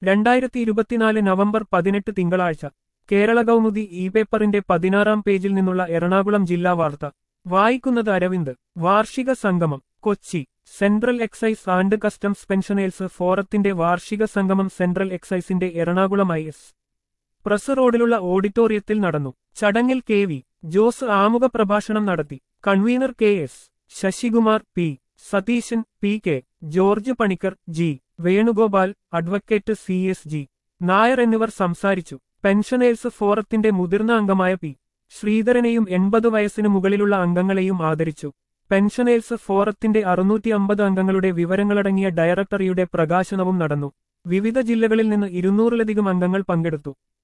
രണ്ടായിരത്തി ഇരുപത്തിനാല് നവംബർ പതിനെട്ട് തിങ്കളാഴ്ച കേരള കൗമുദി ഇ പേപ്പറിന്റെ പതിനാറാം പേജിൽ നിന്നുള്ള എറണാകുളം ജില്ലാ വാർത്ത വായിക്കുന്നത് അരവിന്ദ് വാർഷിക സംഗമം Kochi central excise and customs pensioners ഫോറത്തിന്റെ വാർഷിക സംഗമം സെൻട്രൽ എക്സൈസിന്റെ എറണാകുളം ഐ എസ് പ്രസ് റോഡിലുള്ള ഓഡിറ്റോറിയത്തിൽ നടന്നു ചടങ്ങിൽ കെ വി ജോസ് ആമുഖ പ്രഭാഷണം നടത്തി convener K S Sasikumar P Satheesan P K George Panicker G Venugopal advocate C S G Nair എന്നിവർ സംസാരിച്ചു പെൻഷനേഴ്സ് ഫോറത്തിന്റെ മുതിർന്ന അംഗമായ പി ശ്രീധരനെയും എൺപത് വയസ്സിന് മുകളിലുള്ള അംഗങ്ങളെയും ആദരിച്ചു പെൻഷനേഴ്സ് ഫോറത്തിന്റെ അറുന്നൂറ്റി അമ്പത് അംഗങ്ങളുടെ വിവരങ്ങളടങ്ങിയ ഡയറക്ടറിയുടെ പ്രകാശനവും നടന്നു വിവിധ ജില്ലകളിൽ നിന്ന് ഇരുന്നൂറിലധികം അംഗങ്ങൾ പങ്കെടുത്തു